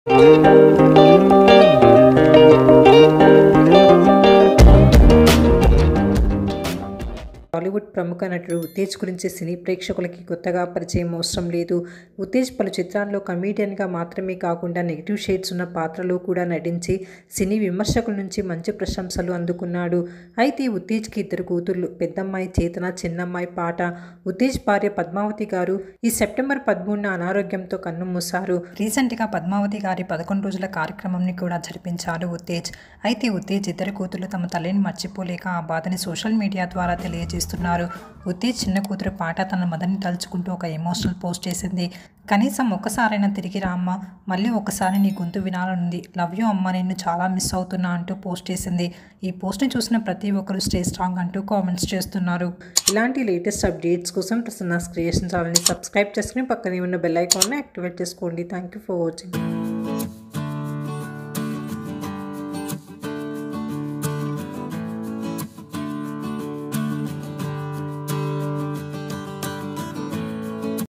టాలీవుడ్ ప్రముఖ నటుడు ఉత్తేజ్ గురించి సినీ ప్రేక్షకులకి కొత్తగా పరిచయం అవసరం లేదు ఉత్తేజ్ పలు చిత్రాల్లో కమీడియన్గా మాత్రమే కాకుండా నెగిటివ్ షేడ్స్ ఉన్న పాత్రలో కూడా నటించి సినీ విమర్శకుల నుంచి మంచి ప్రశంసలు అందుకున్నాడు అయితే ఉత్తేజ్కి ఇద్దరు కూతుర్లు పెద్దమ్మాయి చేతన చిన్నమ్మాయి పాట ఉత్తేజ్ భార్య పద్మావతి గారు ఈ సెప్టెంబర్ పదమూడున అనారోగ్యంతో కన్నుమూశారు రీసెంట్గా పద్మావతి గారి పదకొండు రోజుల కార్యక్రమంని కూడా జరిపించారు ఉత్తేజ్ అయితే ఉత్తేజ్ ఇద్దరు కూతుర్లు తమ తల్లిని మర్చిపోలేక ఆ బాధని సోషల్ మీడియా ద్వారా తెలియజేస్తున్నారు ఉత్తేజ్ చిన్న కూతురు పాట తన మదర్ని తలుచుకుంటూ ఒక ఎమోషనల్ పోస్ట్ చేసింది కనీసం ఒక్కసారైనా తిరిగి రా అమ్మ మళ్ళీ ఒకసారి నీ గొంతు వినాలనుంది లవ్ యూ అమ్మ నేను చాలా మిస్ అవుతున్నా అంటూ పోస్ట్ చేసింది ఈ పోస్ట్ని చూసిన ప్రతి ఒక్కరు స్టే స్ట్రాంగ్ అంటూ కామెంట్స్ చేస్తున్నారు ఇలాంటి లేటెస్ట్ అప్డేట్స్ కోసం ప్రసన్నాస్ క్రియేషన్ ఛానల్ని సబ్స్క్రైబ్ చేసుకుని పక్కనే ఉన్న బెల్ ఐకాన్ని యాక్టివేట్ చేసుకోండి థ్యాంక్ యూ ఫర్ వాచింగ్